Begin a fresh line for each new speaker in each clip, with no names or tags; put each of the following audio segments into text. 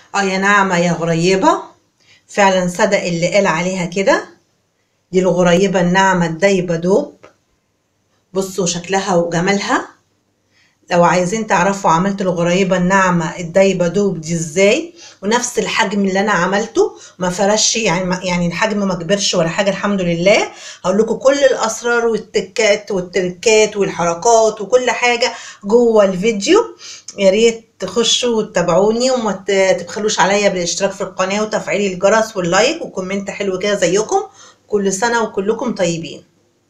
اه يا ناعمة يا غريبة فعلا صدق اللي قال عليها كده دي الغريبة الناعمة الدايبة دوب بصوا شكلها وجمالها لو عايزين تعرفوا عملت الغريبة الناعمة الدايبة دوب دي ازاي ونفس الحجم اللي انا عملته ما فرش يعني ما- يعني الحجم ما كبرش ولا حاجة الحمد لله هقول لكم كل الاسرار والتكات والتركات والحركات وكل حاجة جوه الفيديو يا ريت تخشوا وتتابعوني وما ت- تبخلوش عليا بالاشتراك في القناة وتفعيل الجرس واللايك وكومنت حلو كده زيكم كل سنة وكلكم طيبين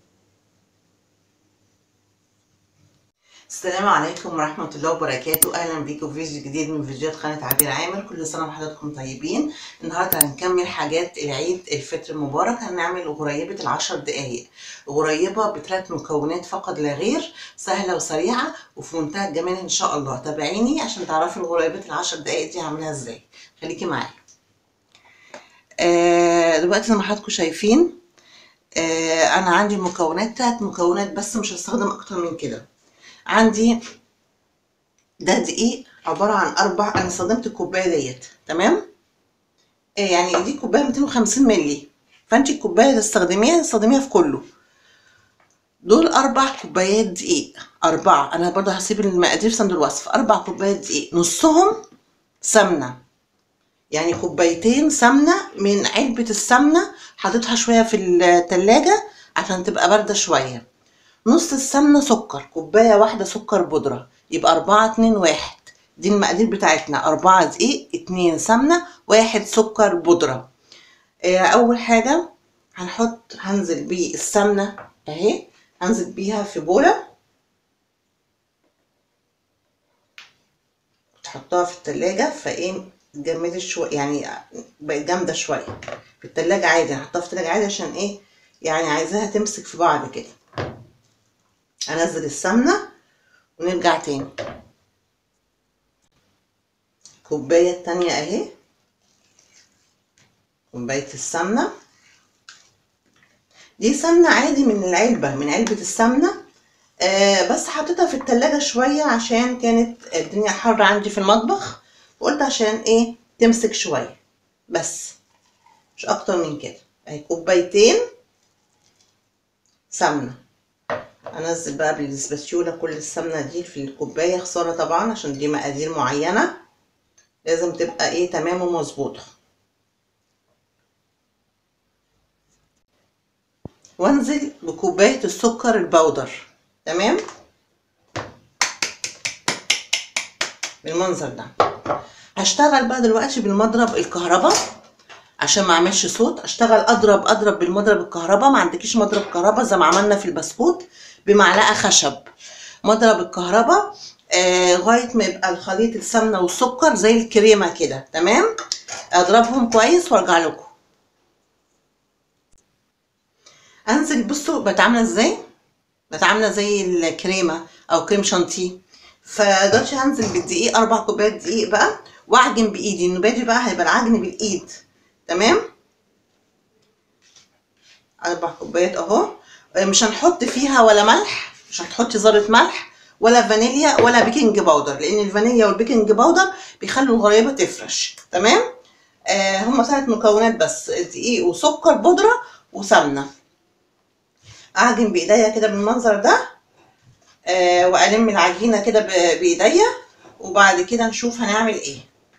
السلام عليكم ورحمة الله وبركاته أهلا بيكم في فيديو جديد من فيديوهات قناة عبير عامر كل سنة وحضراتكم طيبين النهاردة هنكمل حاجات العيد الفطر المبارك هنعمل غريبة العشر دقايق غريبة بثلاث مكونات فقط لا غير سهلة وسريعة وفي منتهى الجمال إن شاء الله تابعيني عشان تعرفي الغريبة العشر دقايق دي هعملها إزاي خليكي معايا آه دلوقتي زي ما حضراتكم شايفين آه أنا عندي مكونات تلات مكونات بس مش هستخدم أكتر من كده عندي ده دقيق عبارة عن أربع أنا استخدمت الكوباية ديت تمام آه يعني دي كوباية 250 مللي فأنت الكوباية اللي تستخدميها تستخدميها في كله دول أربع كوبايات دقيق أربعة أنا برضه هسيب المقادير في صندوق الوصف أربع كوبايات دقيق نصهم سمنة يعني كوبايتين سمنة من علبة السمنة حطيتها شوية في التلاجة عشان تبقى باردة شوية نص السمنة سكر كوباية واحدة سكر بودرة يبقى أربعة اتنين واحد دي المقادير بتاعتنا أربعة دقيق اتنين سمنة واحد سكر بودرة آه، أول حاجة هنحط هنزل بيه السمنة أهي هنزل بيها في بولة تحطها في التلاجة فايه اتجمدت شوية يعني بقت جامدة شوية في التلاجة عادي هحطها في التلاجة عادي عشان ايه يعني عايزاها تمسك في بعض كده انزل السمنة ونرجع تاني الكوباية التانية اهي كوباية السمنة دي سمنة عادي من العلبة من علبة السمنة آه بس حطيتها في التلاجة شوية عشان كانت الدنيا حر عندي في المطبخ وقلت عشان ايه تمسك شوية بس مش اكتر من كده اهي كوبايتين سمنة انزل بقى بالسباتيولا كل السمنة دي في الكوباية خسارة طبعا عشان دي مقادير معينة لازم تبقى ايه تمام ومظبوطة وانزل بكوباية السكر البودر تمام بالمنظر ده هشتغل بقى دلوقتي بالمضرب الكهرباء عشان ما اعملش صوت اشتغل اضرب اضرب بالمضرب الكهرباء ما عندكيش مضرب كهرباء زي ما عملنا في البسكوت بمعلقه خشب مضرب الكهرباء آه لغايه ما يبقى الخليط السمنه والسكر زي الكريمه كده تمام اضربهم كويس وارجع لكم انزل بصوا بقت عامله ازاي بقت عامله زي الكريمه او كريم شانتيه فدلوقتي هنزل بالدقيق اربع كوبايات دقيق بقى واعجن بايدي النباتي بقى هيبقى العجن بالايد تمام اربع كوبايات اهو مش هنحط فيها ولا ملح مش هتحطي ذره ملح ولا فانيليا ولا بيكنج باودر لان الفانيليا والبيكنج باودر بيخلوا الغريبه تفرش تمام آه هما ثلاث مكونات بس دقيق وسكر بودره وسمنه اعجن بايديا كده بالمنظر ده آه والم العجينه كده ب- بايديا وبعد كده نشوف هنعمل ايه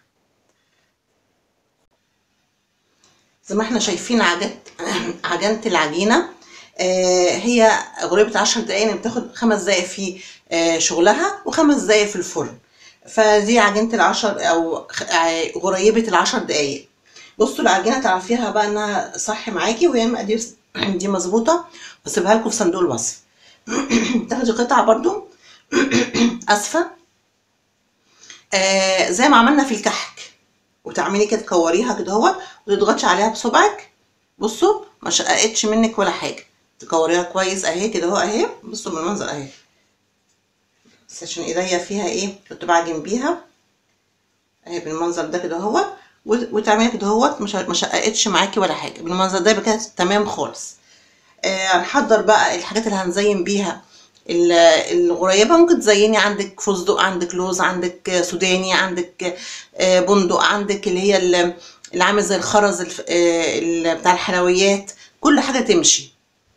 زي ما احنا شايفين عجنت عجنت العجينه آه هي غريبه عشر دقايق يعني بتاخد خمس دقايق في آه شغلها وخمس دقايق في الفرن فدي عجينه العشر او خ- آه، غريبه العشر دقايق بصوا العجينه تعرفيها بقى انها صح معاكي وهي المقادير دي مظبوطه واسيبها لكم في صندوق الوصف تاخدي قطعه برضو اسفه آه زي ما عملنا في الكحك وتعملي كده تكوريها كده اهوت وتضغطي عليها بصبعك بصوا ما شققتش منك ولا حاجه تكوريها كويس اهي كده اهو اهي بصوا بالمنظر اهي بس عشان ايديا فيها ايه كنت بعجن بيها اهي بالمنظر ده كده اهو وتعملي كده اهوت مش ما شققتش معاكي ولا حاجه بالمنظر ده يبقى كده تمام خالص آه هنحضر بقى الحاجات اللي هنزين بيها ال- الغريبه ممكن تزيني عندك فستق عندك لوز عندك سوداني عندك آه، بندق عندك اللي هي ال- اللي عامل زي الخرز الف- آه، ال- بتاع الحلويات كل حاجه تمشي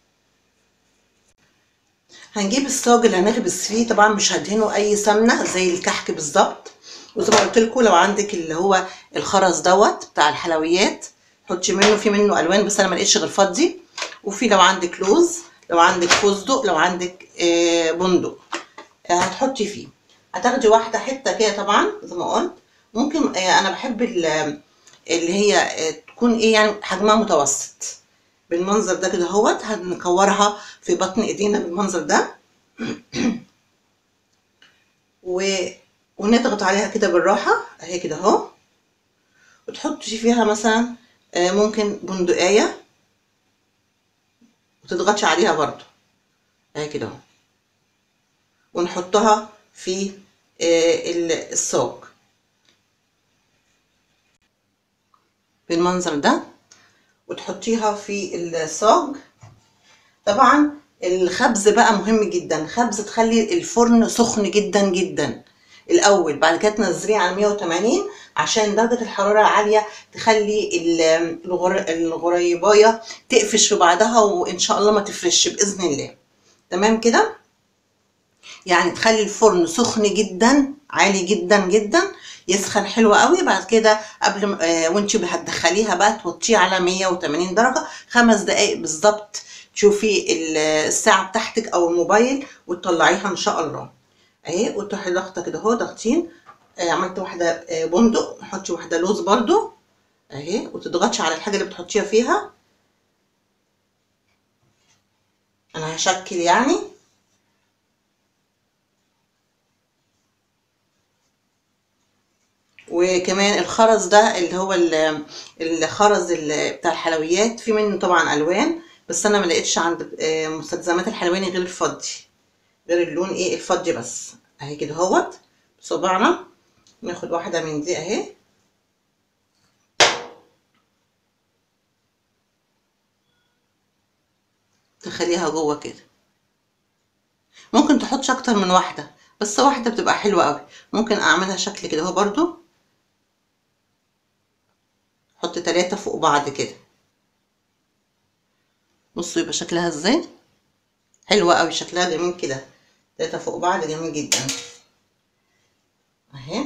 هنجيب الصاج اللي هنخبز فيه طبعا مش هدهنه اي سمنه زي الكحك بالظبط وزي ما قلت لكم لو عندك اللي هو الخرز دوت بتاع الحلويات حطي منه في منه الوان بس انا ما لقيتش غير فضي وفي لو عندك لوز لو عندك فستق لو عندك آه، بندق آه، هتحطي فيه هتاخدي واحده حته كده طبعا زي ما قلت ممكن آه، انا بحب ال- اللي هي آه، تكون ايه يعني حجمها متوسط بالمنظر ده كده اهوت هنكورها في بطن ايدينا بالمنظر ده و... ونضغط عليها كده بالراحة اهي كده اهو وتحطي فيها مثلا آه، ممكن بندقية وتضغطي عليها برضو اهي كده اهو ونحطها في آه، ال- الصاج بالمنظر ده وتحطيها في الصاج طبعا الخبز بقى مهم جدا خبز تخلي الفرن سخن جدا جدا الاول بعد كده تنزليه على 180 عشان درجه الحراره العاليه تخلي ال- الغر- الغريبايه تقفش في بعضها وان شاء الله ما تفرش باذن الله تمام كده يعني تخلي الفرن سخن جدا عالي جدا جدا يسخن حلو قوي بعد كده قبل ما آه وانت هتدخليها بقى توطيه على 180 درجه خمس دقائق بالظبط تشوفي ال- الساعه بتاعتك او الموبايل وتطلعيها ان شاء الله اهي وتروحي ضغطه كده اهو ضغطين آه عملت واحده آه بندق نحطي واحده لوز برضو اهي وتضغطي على الحاجه اللي بتحطيها فيها انا هشكل يعني وكمان الخرز ده اللي هو ال- الخرز ال- بتاع الحلويات في منه طبعا الوان بس انا ما لقيتش عند آه، مستلزمات الحلواني غير الفضي غير اللون ايه الفضي بس اهي كده اهوت بصبعنا ناخد واحده من دي اهي تخليها جوه كده ممكن تحطش اكتر من واحده بس واحده بتبقى حلوه قوي ممكن اعملها شكل كده اهو برضو حط تلاتة فوق بعض كده بصوا يبقى شكلها ازاي حلوة قوي شكلها جميل كده تلاتة فوق بعض جميل جدا اهي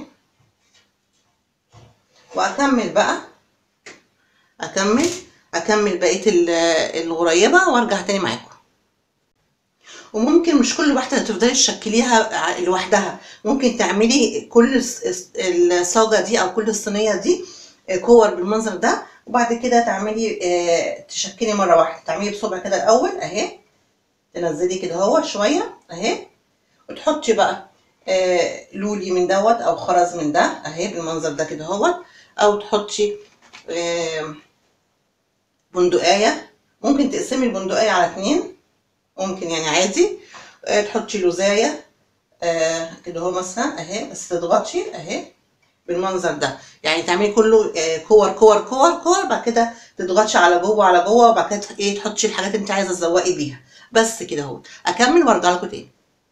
واكمل بقى اكمل اكمل بقية ال- الغريبة وارجع تاني معاكم وممكن مش كل واحدة تفضلي تشكليها ع- لوحدها ممكن تعملي كل الس- الس- الصاجة دي او كل الصينية دي آه، كور بالمنظر ده وبعد كده تعملي آه، تشكلي مرة واحدة تعملي بصبع كده الاول اهي تنزلي كده اهو شوية اهي وتحطي بقى آه، لولي من دوت او خرز من ده اهي بالمنظر ده كده اهوت او تحطي آه، بندقية ممكن تقسمي البندقية على اتنين ممكن يعني عادي آه، تحطي لوزاية آه، كده اهو مثلا اهي بس تضغطي اهي بالمنظر ده يعني تعملي كله آه، كور كور كور كور بعد كده تضغطي على جوه على جوه وبعد كده ايه تحطي الحاجات اللي انت عايزه تزوقي بيها بس كده اهو اكمل وارجع لكم تاني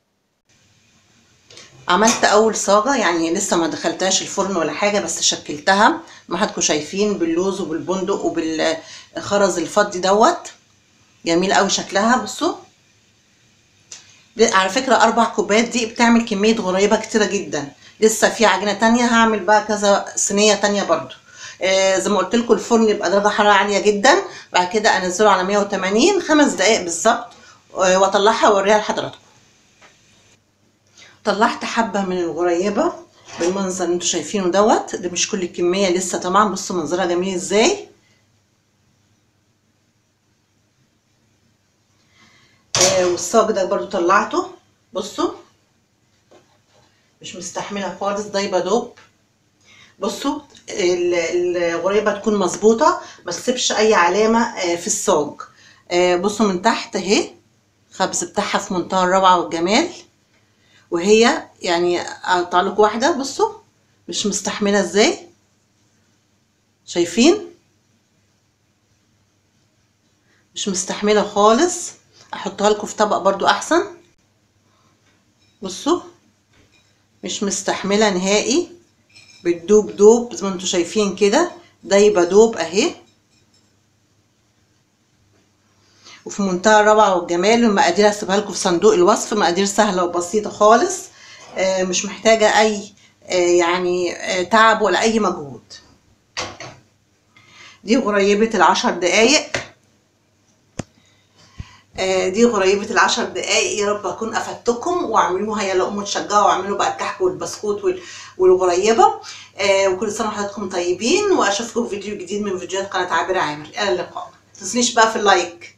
عملت اول صاجه يعني لسه ما دخلتهاش الفرن ولا حاجه بس شكلتها ما حدكم شايفين باللوز وبالبندق وبالخرز الفضي دوت جميل قوي شكلها بصوا على فكرة أربع كوبايات دي بتعمل كمية غريبة كتيرة جدا لسه في عجينة تانية هعمل بقى كذا صينية تانية برضو آه زي ما قلت لكم الفرن يبقى درجة حرارة عالية جدا بعد كده أنزله على 180 خمس دقايق بالظبط آه وأطلعها وأوريها لحضراتكم طلعت حبة من الغريبة بالمنظر اللي انتوا شايفينه دوت ده مش كل الكمية لسه طبعا بصوا منظرها جميل ازاي آه والصاج ده برضو طلعته بصوا مش مستحملة خالص ده يبقى دوب بصوا ال- الغريبة تكون مظبوطة ما تسيبش أي علامة آه، في الصاج آه، بصوا من تحت اهي خبز بتاعها في منتهى الروعة والجمال وهي يعني اقطع لكم واحدة بصوا مش مستحملة ازاي شايفين مش مستحملة خالص احطها لكم في طبق برضو احسن بصوا مش مستحملة نهائي بتدوب دوب زي ما انتوا شايفين كده دايبة دوب اهي وفي منتهى الروعة والجمال المقادير هسيبها لكم في صندوق الوصف مقادير سهلة وبسيطة خالص آه، مش محتاجة أي آه، يعني آه، تعب ولا أي مجهود دي غريبة العشر دقايق آه، دي غريبة العشر دقايق يا رب أكون أفدتكم واعملوها يلا قوموا تشجعوا واعملوا بقى الكحك والبسكوت وال- والغريبة آه، وكل سنة وحضراتكم طيبين وأشوفكم في فيديو جديد من فيديوهات قناة عابر عامر إلى اللقاء متنسونيش بقى في اللايك